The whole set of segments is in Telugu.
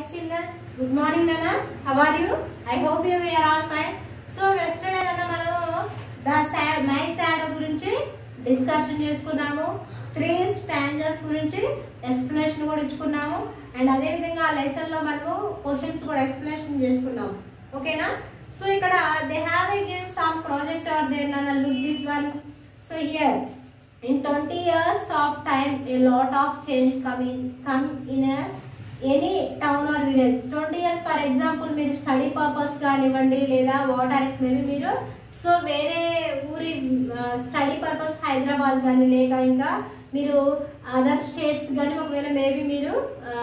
children. Good morning, Nana. How are you? I hope you are all fine. So, yesterday Nana మనము ద సాడ్ మై సాడ్ గురించి డిస్కషన్ చేసుకున్నాము త్రీ స్టాండర్స్ గురించి ఎక్స్ప్లెనేషన్ కూడా ఇచ్చుకున్నాము అండ్ అదే విధంగా ఆ లెసన్ లో మనము క్వశ్చన్స్ కూడా ఎక్స్ప్లెనేషన్ చేసుకున్నాము ఓకేనా సో ఇక్కడ they have a give some project or they నన్న look this one so here in 20 years of time a lot of change come in come in a any town or village twenty years for example మీరు స్టడీ పర్పస్ కానివ్వండి లేదా వాటర్ మేబీ మీరు సో వేరే ఊరి స్టడీ పర్పస్ హైదరాబాద్ కానీ లేక ఇంకా మీరు అదర్ స్టేట్స్ కానీ ఒకవేళ మేబీ మీరు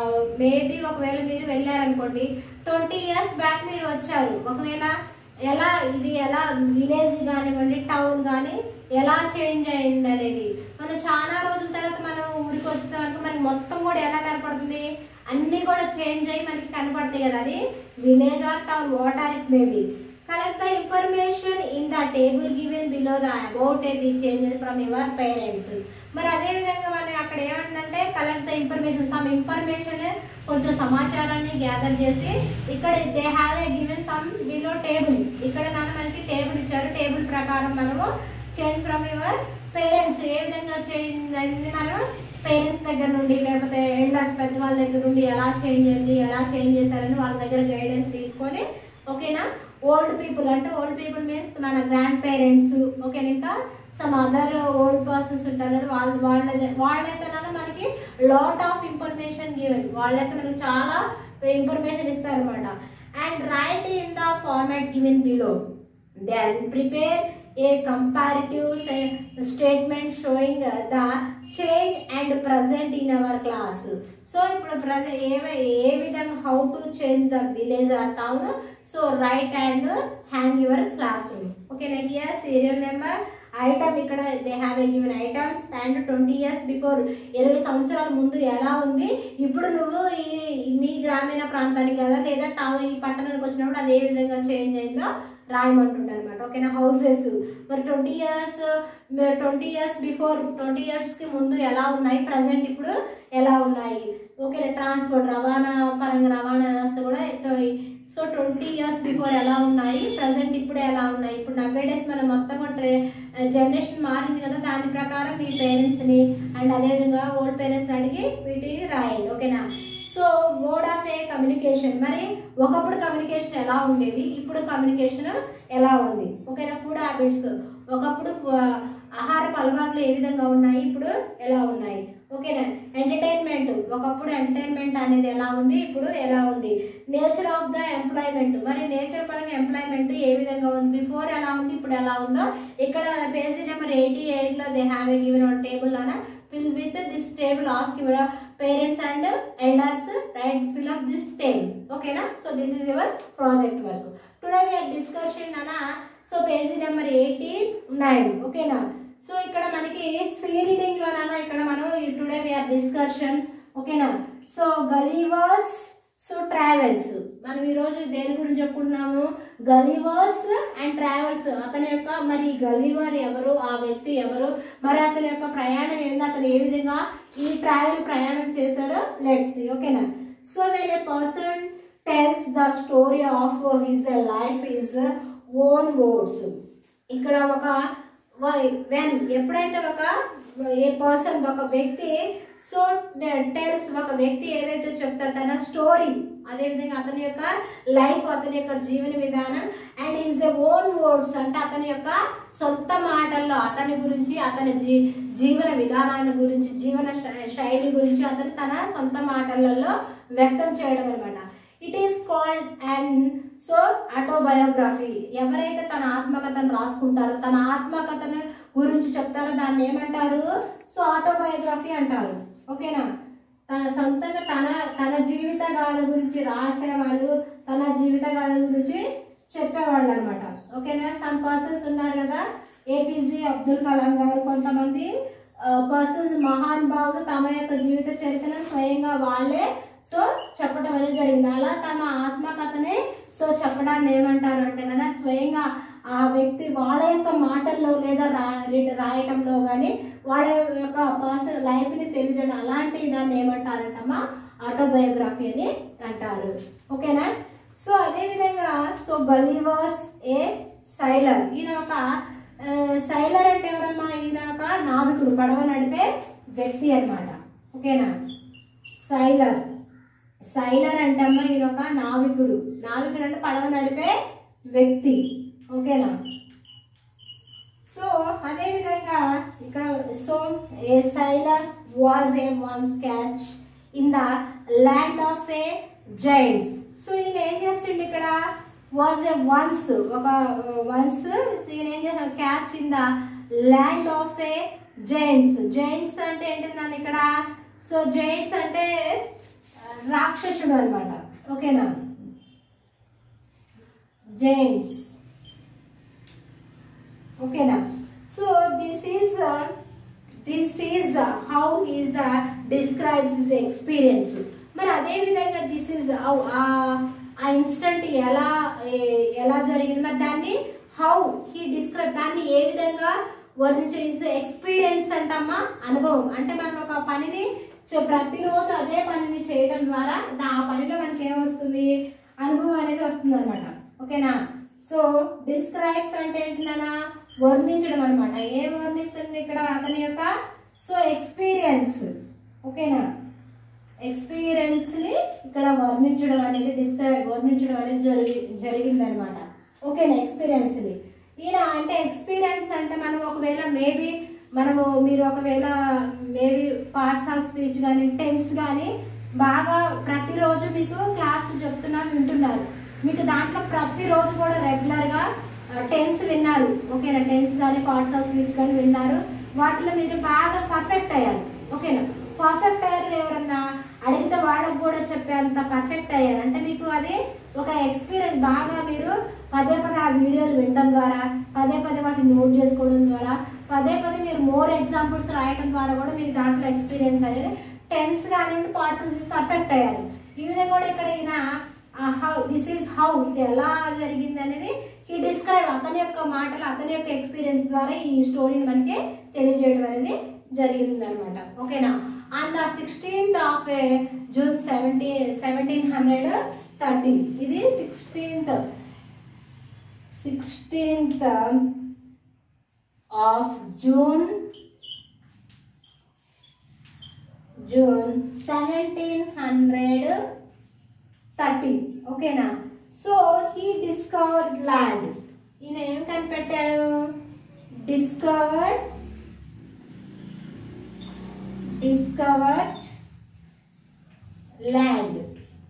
మేబీ ఒకవేళ మీరు వెళ్ళారనుకోండి ట్వంటీ ఇయర్స్ బ్యాక్ మీరు వచ్చారు ఒకవేళ ఎలా ఇది ఎలా విలేజ్ కానివ్వండి టౌన్ కానీ ఎలా చేంజ్ అయింది అనేది మనం చాలా రోజుల తర్వాత మనం ఊరికి వచ్చేదానికి మనకి మొత్తం కూడా ఎలా కనపడుతుంది అన్ని కూడా చేంజ్ అయ్యి మనకి కనపడతాయి కదా అది village or town what are it maybe correct the information in the table given below the about the change from your parents మరి అదే విధంగా మనం అక్కడ ఏమంటే collect the information some information కొంచెం సమాచారాన్ని గ్యాదర్ చేసి ఇక్కడ they have a given some below table ఇక్కడ నాన్న మనకి టేబుల్ ఇచ్చారు టేబుల్ ప్రకారం మనము చేంజ్ ఫ్రమ్ యువర్ పేరెంట్స్ ఏ విధంగా చేంజ్ అయింది మనం పేరెంట్స్ దగ్గర నుండి లేకపోతే ఎల్డర్స్ పెద్దవాళ్ళ దగ్గర నుండి ఎలా చేంజ్ అయింది ఎలా చేంజ్ చేస్తారని వాళ్ళ దగ్గర గైడెన్స్ తీసుకొని ఓకేనా ఓల్డ్ పీపుల్ అంటే ఓల్డ్ పీపుల్ మీన్స్ మన గ్రాండ్ పేరెంట్స్ ఓకేనా ఇంకా సమ్ అదర్ ఓల్డ్ పర్సన్స్ ఉంటారు కదా వాళ్ళు వాళ్ళ వాళ్ళైతే మనకి లాట్ ఆఫ్ ఇన్ఫర్మేషన్ గివెన్ వాళ్ళైతే మనకి చాలా ఇన్ఫర్మేషన్ ఇస్తారు అనమాట and write in the format given below then prepare a comparative statement showing the change and present in our class so ఇప్పుడు ప్రజెంట్ ఏ ఏ విధంగా how to change the village or town so write and hang your classroom okay here serial number item ఇక్కడ they have a given items and twenty years before ఇరవై సంవత్సరాల ముందు ఎలా ఉంది ఇప్పుడు నువ్వు ఈ మీ గ్రామీణ ప్రాంతానికి కదా లేదా టౌన్ ఈ పట్టణానికి వచ్చినప్పుడు అది ఏ విధంగా చేంజ్ అయిందో రాయమంటుండే అనమాట ఓకేనా హౌసెస్ మరి twenty years twenty years before twenty ఇయర్స్కి ముందు ఎలా ఉన్నాయి ప్రజెంట్ ఇప్పుడు ఎలా ఉన్నాయి ఓకేనా ట్రాన్స్పోర్ట్ రవాణా పరంగా రవాణా వ్యవస్థ కూడా సో ట్వంటీ ఇయర్స్ బిఫోర్ ఎలా ఉన్నాయి ప్రజెంట్ ఇప్పుడు ఎలా ఉన్నాయి ఇప్పుడు నవ్వే డేస్ మనం మొత్తం కూడా జనరేషన్ మారింది కదా దాని ప్రకారం మీ పేరెంట్స్ని అండ్ అదేవిధంగా ఓల్డ్ పేరెంట్స్ని అడిగి వీటిని రాయండి ఓకేనా so mode of a communication మరి ఒకప్పుడు కమ్యూనికేషన్ ఎలా ఉండేది ఇప్పుడు కమ్యూనికేషన్ ఎలా ఉంది ఓకేనా ఫుడ్ హ్యాబిట్స్ ఒకప్పుడు ఆహారపు అలవాట్లు ఏ విధంగా ఉన్నాయి ఇప్పుడు ఎలా ఉన్నాయి ఓకేనా ఎంటర్టైన్మెంట్ ఒకప్పుడు ఎంటర్టైన్మెంట్ అనేది ఎలా ఉంది ఇప్పుడు ఎలా ఉంది నేచర్ ఆఫ్ ద ఎంప్లాయ్మెంట్ మరి నేచర్ పరంగా ఎంప్లాయ్మెంట్ ఏ విధంగా ఉంది బిఫోర్ ఎలా ఉంది ఇప్పుడు ఎలా ఉందో ఇక్కడ పేజీ నెంబర్ ఎయిటీ ఎయిట్లో they have a given on table అనా fill with this table ask your parents and elders right fill up this table okay na so this is your project work today we are discussing nana so page number 89 okay na so ఇక్కడ మనకి సి రీడింగ్ లో నాన్న ఇక్కడ మనం టుడే వి ఆర్ డిస్కషన్ ఓకేనా సో గలీవర్స్ సో ట్రావెల్స్ మనం ఈరోజు దేని గురించి చెప్పుకుంటున్నాము గలీవర్స్ అండ్ ట్రావెల్స్ అతని యొక్క మరి గలీవర్ ఎవరు ఆ వ్యక్తి ఎవరు మరి అతని యొక్క ప్రయాణం ఏంది అతను ఏ విధంగా ఈ ట్రావెల్ ప్రయాణం చేశారో లెట్స్ ఓకేనా so when a person tells the story of his life is own words ఇక్కడ ఒక వెన్ ఎప్పుడైతే ఒక ఏ పర్సన్ ఒక వ్యక్తి సో టెల్స్ ఒక వ్యక్తి ఏదైతే చెప్తారో తన స్టోరీ అదేవిధంగా అతని యొక్క లైఫ్ అతని యొక్క జీవన విధానం and is the own words అంటే అతని యొక్క సొంత మాటల్లో అతని గురించి అతని జీ జీవన విధానాన్ని గురించి జీవన శైలి గురించి అతను తన సొంత మాటలలో వ్యక్తం చేయడం అనమాట it is called and so autobiography ఎవరైతే తన ఆత్మకథను రాసుకుంటారో తన ఆత్మకథను గురించి చెప్తారో దాన్ని ఏమంటారు సో ఆటోబయోగ్రఫీ అంటారు ఓకేనా తన సొంతంగా తన తన జీవిత గాథ గురించి రాసేవాళ్ళు తన జీవిత గాథ గురించి చెప్పేవాళ్ళు అనమాట ఓకేనా సమ్ పర్సన్స్ ఉన్నారు కదా ఏపీజే అబ్దుల్ కలాం గారు కొంతమంది పర్సన్స్ మహాన్ భావులు తమ యొక్క జీవిత చరిత్రను స్వయంగా వాళ్ళే సో చెప్పడం అనేది జరిగింది అలా తమ ఆత్మకథనే సో చెప్పడాన్ని ఏమంటారు అంటే స్వయంగా ఆ వ్యక్తి వాళ్ళ యొక్క మాటల్లో లేదా రా రాయటంలో కానీ వాళ్ళ యొక్క పర్సనల్ లైఫ్ని తెలియజేయడం అలాంటి దాన్ని ఏమంటారంటమ్మా ఆటోబయోగ్రఫీ అని అంటారు ఓకేనా సో అదేవిధంగా సో బలీవాస్ ఏ సైలర్ ఈయన ఒక ఆ, సైలర్ అంటే ఎవరమ్మా ఈయన ఒక నావికుడు పడవ నడిపే వ్యక్తి అన్నమాట ఓకేనా సైలర్ సైలర్ అంటే అమ్మ ఈయన ఒక నావికుడు నావికుడు అంటే పడవ నడిపే వ్యక్తి ఓకేనా సో అదే విధంగా ఇక్కడ so a sailor was a once catch in the land of a giants so ఈయన ఏం చేస్తుండే ఇక్కడ వాజ్ ఏ వన్స్ ఒక వన్స్ ఈయన ఏం చేస్తాడు catch in the land of a giants giants అంటే ఏంటి నన్ను ఇక్కడ సో జైంట్స్ అంటే ఆ, రాక్షసుడు అనమాట ఓకేనా జైంట్స్ ఓకేనా so this is this is how is the describes his experience మరి అదే విధంగా దిస్ ఈజ్ హౌ ఆ ఇన్స్టంట్ ఎలా ఏ- ఎలా జరిగింది మరి దాన్ని హౌ హీ డిస్క్రైబ్ దాన్ని ఏ విధంగా వర్ణించే ఇస్ ఎక్స్పీరియన్స్ అంటమ్మా అనుభవం అంటే మనం ఒక పనిని సో ప్రతిరోజు అదే పనిని చేయడం ద్వారా దా- ఆ పనిలో మనకి ఏమొస్తుంది అనుభవం అనేది వస్తుంది అనమాట ఓకేనా సో డిస్క్రైబ్స్ అంటే ఏంటన్నా వర్ణించడం అనమాట ఏం వర్ణిస్తుంది ఇక్కడ అతని యొక్క సో ఎక్స్పీరియన్స్ ఓకేనా ఎక్స్పీరియన్స్ ని ఇక్కడ వర్ణించడం అనేది డిస్క్రైబ్ వర్ణించడం అనేది జరిగి జరిగింది అనమాట ఓకేనా ఎక్స్పీరియన్స్ ని ఈయన అంటే ఎక్స్పీరియన్స్ అంటే మనం ఒకవేళ మేబీ మనము మీరు ఒకవేళ మేబీ పార్ట్స్ ఆఫ్ స్పీచ్ కానీ టెన్స్ కానీ బాగా ప్రతిరోజు మీకు క్లాస్ చెప్తున్నా వింటున్నారు మీకు దాంట్లో ప్రతిరోజు కూడా రెగ్యులర్గా టెన్స్ విన్నారు ఓకేనా టెన్స్ కానీ పార్ట్స్ ఆఫ్ స్పీచ్ కానీ విన్నారు వాటిలో మీరు బాగా పర్ఫెక్ట్ అయ్యారు ఓకేనా పర్ఫెక్ట్ అయ్యారు ఎవరన్నా అడిగితే వాళ్ళకు కూడా చెప్పేంత పర్ఫెక్ట్ అయ్యారు అంటే మీకు అది ఒక ఎక్స్పీరియన్స్ బాగా మీరు పదే పదే ఆ వీడియోలు వినడం ద్వారా పదే పదే వాటిని నోట్ చేసుకోవడం ద్వారా పదే పదే మీరు మోర్ ఎగ్జాంపుల్స్ రాయడం ద్వారా కూడా మీకు దాంట్లో ఎక్స్పీరియన్స్ అనేది టెన్స్ కానివ్వండి పార్ట్స్ పర్ఫెక్ట్ అయ్యారు ఈ విధంగా కూడా ఇక్కడ ఈయన హౌ దిస్ ఈస్ హౌ ఇది ఎలా జరిగింది అనేది ఈ డిస్క్రైబ్ అతని యొక్క మాటలు అతని యొక్క ఎక్స్పీరియన్స్ ద్వారా ఈ స్టోరీని మనకి తెలియజేయడం అనేది జరిగింది అనమాట ఓకేనా on the sixteenth of June seventeen seventeen hundred thirty ఇది sixteenth sixteenth of June June seventeen hundred thirty ఓకేనా సో హీ డిస్కవర్ ల్యాండ్ ఈయన ఏం కనిపెట్టారు discover discover land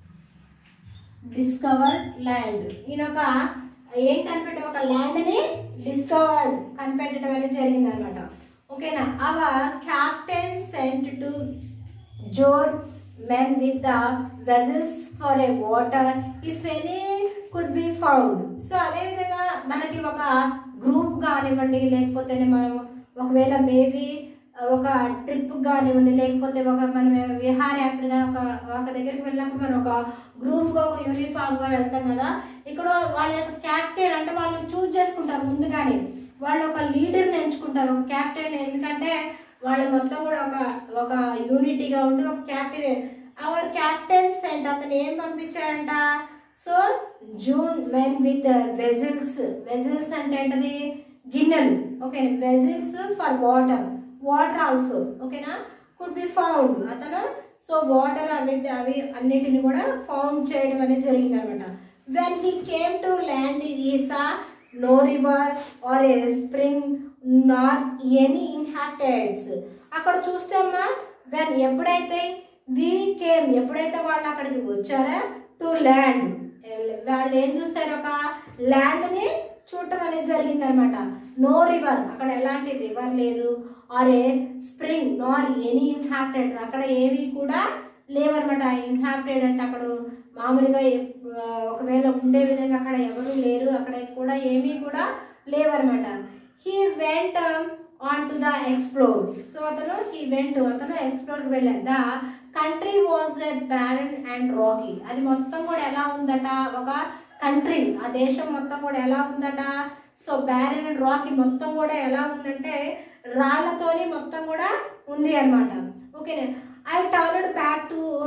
discover land ఈయన ఒక ఏం కనిపెట్ట ఒక ల్యాండ్ ని డిస్కవర్ కనిపెట్టడం అనేది జరిగింది అనమాట ఓకేనా అవర్ క్యాప్టెన్ సెంట్ టు జోర్ men with the vessels for a water if any could be found so అదేవిధంగా మనకి ఒక గ్రూప్ కానివ్వండి లేకపోతే మనం ఒకవేళ మేబీ ఒక ట్రిప్ కానివ్వండి లేకపోతే ఒక మనం విహారయాత్రగా ఒక ఒక దగ్గరికి వెళ్ళినప్పుడు మనం ఒక గ్రూప్గా ఒక యూనిఫామ్గా వెళ్తాం కదా ఇక్కడ వాళ్ళ యొక్క క్యాప్టెన్ అంటే వాళ్ళు చూజ్ చేసుకుంటారు ముందుగానే వాళ్ళు ఒక లీడర్ని ఎంచుకుంటారు ఒక క్యాప్టెన్ ఎందుకంటే వాళ్ళు మొత్తం కూడా ఒక ఒక యూనిటీగా ఉండి ఒక క్యాప్టెన్ అవర్ క్యాప్టెన్స్ అండ్ అతను ఏం పంపించాడంట సో జూన్ మెన్ విత్ వెజిల్స్ వెజిల్స్ అంటే ఏంటది గిన్నెలు okay vessels for water water also ఓకేనా కుడ్ బి ఫౌండ్ అతను సో వాటర్ అవి అవి అన్నిటిని కూడా ఫౌండ్ చేయడం అనేది జరిగింది అనమాట when he came to land ఈసా no river or a spring nor any inhabitants అక్కడ చూస్తే అమ్మా వెన్ ఎప్పుడైతే వీ కేమ్ ఎప్పుడైతే వాళ్ళు అక్కడికి వచ్చారో టు ల్యాండ్ వాళ్ళు ఏం చూస్తారు ఒక ల్యాండ్ని చూడటం అనేది జరిగింది అనమాట నో రివర్ అక్కడ ఎలాంటి రివర్ లేదు or a spring nor any inhabited అక్కడ ఏవి కూడా లేవన్నమాట ఇన్హాబిటెడ్ అంటే అక్కడ మామూలుగా ఎప్- ఆ, ఒకవేళ ఉండే విధంగా అక్కడ ఎవరు లేరు అక్కడ కూడా ఏమీ కూడా లేవన్నమాట he went on to the explore so అతను హీ వెంట్ అతను ఎక్స్ప్లోర్కి వెళ్ళాడు the country was a barren and rocky అది మొత్తం కూడా ఎలా ఉందట ఒక కంట్రీ ఆ దేశం మొత్తం కూడా ఎలా ఉందట సో బ్యారన్ అండ్ రాకీ మొత్తం కూడా ఎలా ఉందంటే రాళ్లతోని మొత్తం కూడా ఉంది అనమాట okay I turned back to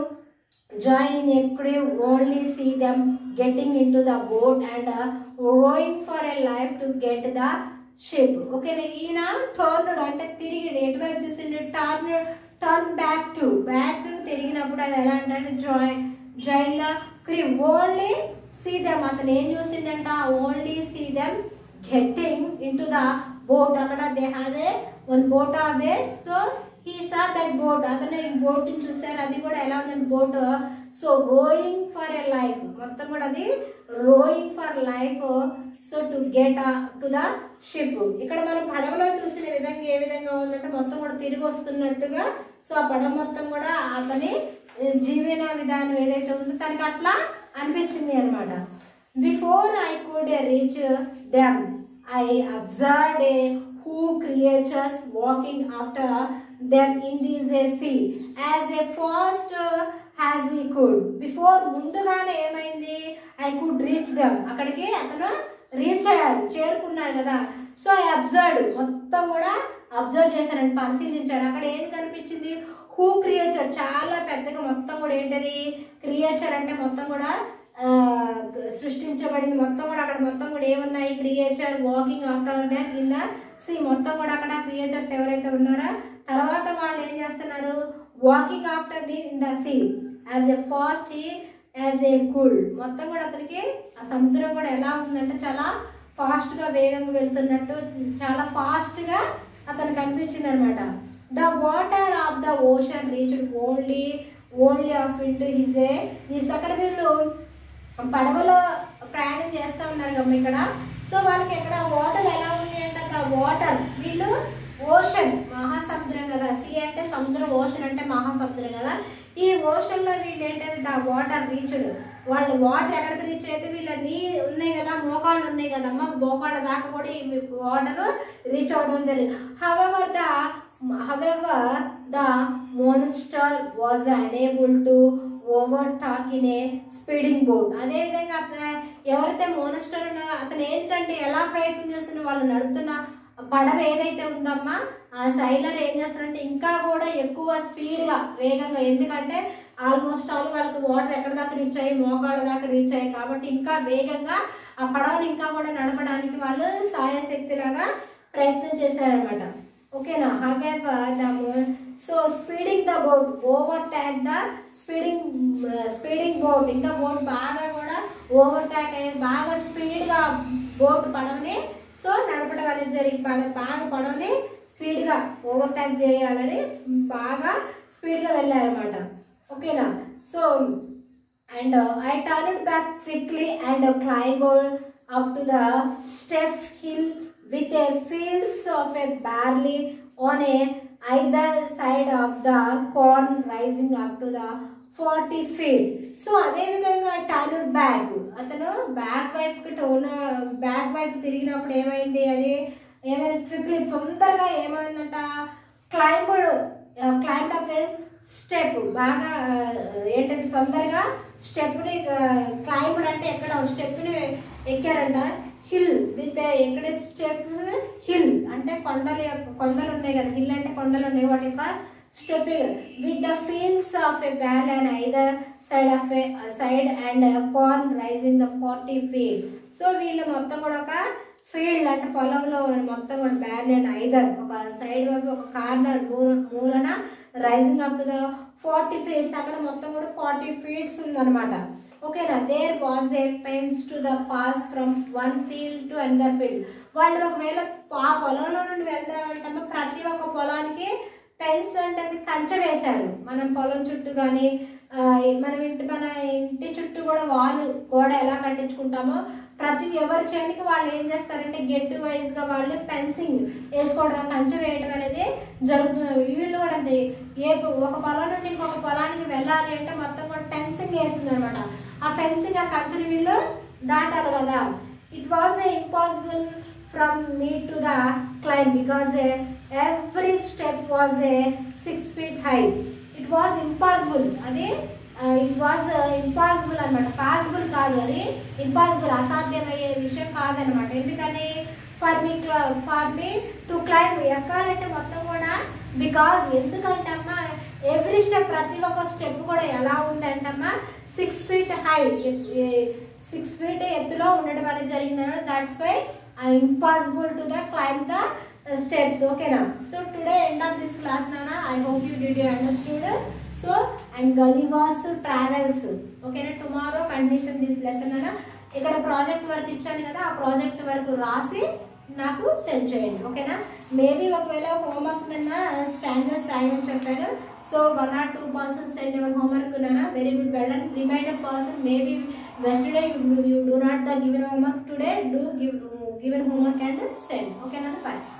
join in a crew only see them getting into the boat and uh, rowing for a life to get the ship okay ఈయన టర్న్ అంటే తిరిగి ఎటువైపు చూస్తుండే turn turn back to back తిరిగినప్పుడు అది ఎలా అంటే join join the crew only see them అతను ఏం చూసిండంట only see them getting in to the boat అక్కడ they have a one boat or they so he saw that boat అతను ఈ బోట్ చూసారు అది కూడా ఎలా ఉందండి boat so rowing for a life మొత్తం కూడా అది rowing for life so to get to the ship ఇక్కడ మనం పడవలో చూసిన విధంగా ఏ విధంగా ఉందంటే మొత్తం కూడా తిరిగి వస్తున్నట్టుగా సో ఆ పడవ మొత్తం కూడా అతని జీవన విధానం ఏదైతే ఉందో తనకి అట్లా అనిపించింది అనమాట before I could reach them I observed a who creatures walking after them in this sea as a fast uh, as he could before ముందుగానే ఏమైంది ఐ కుడ్ రీచ్ దెమ్ అక్కడికి అతను రీచ్ అయ్యాడు చేరుకున్నారు కదా సో ఐ అబ్జర్వ్ మొత్తం కూడా అబ్జర్వ్ చేశారండి పరిశీలించారు అక్కడ ఏం కనిపించింది హూ క్రియేచర్ చాలా పెద్దగా మొత్తం కూడా ఏంటది క్రియేచర్ అంటే మొత్తం కూడా ఆ, సృష్టించబడింది మొత్తం కూడా అక్కడ మొత్తం కూడా ఏమున్నాయి creature walking after that in the sea మొత్తం కూడా అక్కడ క్రియేచర్స్ ఎవరైతే ఉన్నారో తర్వాత వాళ్ళు ఏం చేస్తున్నారు walking after the in the sea as a fast as a cool మొత్తం కూడా అతనికి ఆ సముద్రం కూడా ఎలా ఉందంటే చాలా ఫాస్ట్గా వేగంగా వెళ్తున్నట్టు చాలా ఫాస్ట్గా అతనికి కనిపించింది అనమాట the water of the ocean reached only only of into his a his అక్కడ వీళ్ళు పడవలో ప్రయాణం చేస్తూ ఉన్నారు కమ్మ ఇక్కడ సో వాళ్ళకి ఇక్కడ వాటర్ ఎలా ఉంది అంటే ఆ వాటర్ వీళ్ళు ఓషన్ మహాసముద్రం కదా సీ అంటే సముద్రం ఓషన్ అంటే మహాసముద్రం కదా ఈ ఓషన్లో వీళ్ళు ఏంటంటే ద వాటర్ రీచ్డ్ వాళ్ళు వాటర్ ఎక్కడికి రీచ్ అయితే వీళ్ళ నీ ఉన్నాయి కదా మోకాళ్ళు ఉన్నాయి కదమ్మా మోకాళ్ళ దాకా కూడా ఈ వాటర్ రీచ్ అవ్వడం జరిగింది however the however the monster was unable to overtake in a speeding boat అదేవిధంగా అతను ఎవరైతే మోనస్టర్ ఉన్నారో అతను ఏంటంటే ఎలా ప్రయత్నం చేస్తున్న వాళ్ళు నడుపుతున్న పడవ ఏదైతే ఉందమ్మా ఆ సైలర్ ఏం చేస్తారంటే ఇంకా కూడా ఎక్కువ స్పీడ్గా వేగంగా ఎందుకంటే ఆల్మోస్ట్ ఆల్ వాళ్ళకి వాటర్ ఎక్కడ దాకా రీచ్ అయ్యి మోకాళ్ళ దాకా రీచ్ అయ్యాయి కాబట్టి ఇంకా వేగంగా ఆ పడవని ఇంకా కూడా నడపడానికి వాళ్ళు సాయశక్తిలాగా ప్రయత్నం చేశారనమాట ఓకేనా however the so speeding the boat overtake the speeding speeding boat ఇంకా బోట్ బాగా కూడా ఓవర్ ట్యాక్ అయ్యి బాగా స్పీడ్గా బోట్ పడవని సో నడపడం అనేది జరిగింది పడ బాగా పడవని స్పీడ్గా ఓవర్ ట్యాక్ చేయాలని బాగా స్పీడ్గా వెళ్ళారన్నమాట ఓకేనా so and uh, I turned back quickly and uh, climbed up to the steep hill with a fields of a barley on a either side of the corn rising up to the forty feet so అదే విధంగా టర్న్ బ్యాక్ అతను బ్యాక్ వైపుకి టోన్ బ్యాక్ వైపు తిరిగినప్పుడు ఏమైంది అది ఏమైంది క్విక్లీ తొందరగా ఏమైందంట క్లైంబుడ్ క్లైంబ్ అప్ స్టెప్ బాగా ఆ, ఏంటది తొందరగా స్టెప్ని క్లైంబుడ్ అంటే ఎక్కడ స్టెప్ని ఎక్కారంట హిల్ విత్ ఎక్కడ స్టెప్ హిల్ అంటే కొండలు యొక్క కొండలు ఉన్నాయి కదా హిల్ అంటే కొండలు ఉన్నాయి వాటి యొక్క stepping with the fields of a బ్యాల్ and either side of a side and corn rising the forty field so వీళ్ళు మొత్తం కూడా ఒక ఫీల్డ్ అంటే పొలంలో మొత్తం కూడా బ్యాల్ అండ్ ఐదర్ ఒక సైడ్ వైపు ఒక కార్నర్ మూలన rising up to the forty feets అక్కడ మొత్తం కూడా ఫార్టీ ఫీట్స్ ఉందన్నమాట ఓకేనా there was a fence to the pass from one field to another field వాళ్ళు ఒకవేళ ఆ పొలంలో నుండి వెళ్దామంటే ప్రతి ఒక్క పొలానికి పెన్స్ అంటే అది కంచె వేశారు మనం పొలం చుట్టూ కానీ మనం ఇంటి మన ఇంటి చుట్టూ కూడా వాళ్ళు గోడ ఎలా కట్టించుకుంటామో ప్రతి ఎవరి చేనికి వాళ్ళు ఏం చేస్తారంటే గెట్ వైజ్గా వాళ్ళు ఫెన్సింగ్ వేసుకోవడం కంచె వేయడం అనేది జరుగుతుంది వీళ్ళు కూడా అంతే ఏ పొ- ఒక పొలం నుండి ఇంకొక పొలానికి వెళ్ళాలి అంటే మొత్తం కూడా ఫెన్సింగ్ వేసింది అనమాట ఆ ఫెన్సింగ్ ఆ కంచెని వీళ్ళు దాటాలి కదా it was impossible from me to the climb because every step was a six feet high it was impossible అది ఇట్ వాజ్ ఇంపాసిబుల్ అనమాట పాసిబుల్ కాదు అది ఇంపాసిబుల్ అసాధ్యమయ్యే విషయం కాదనమాట ఎందుకని for me for me to climb ఎక్కాలంటే మొత్తం కూడా బికాజ్ ఎందుకంటే అమ్మా ఎవ్రీ స్టెప్ ప్రతి ఒక్క స్టెప్ కూడా ఎలా ఉందంటమ్మా six feet high six feet ఎత్తులో ఉండడం అనేది జరిగింది that's why impossible to the climb the steps ఓకేనా so today end of this class నానా I hope you did you understood so and Gulliver's travels ఓకేనా టుమారో కండిషన్ దిస్ లెసన్ అన్న ఇక్కడ ప్రాజెక్ట్ వర్క్ ఇచ్చాను కదా ఆ ప్రాజెక్ట్ వర్క్ రాసి నాకు సెండ్ చేయండి ఓకేనా మేబీ ఒకవేళ హోంవర్క్ నిన్న స్టాండర్స్ రాయమని చెప్పాను so one or two person send your homework నానా very good well and reminder person maybe yesterday you do not the given homework today do give given homework and send ఓకేనా బాయ్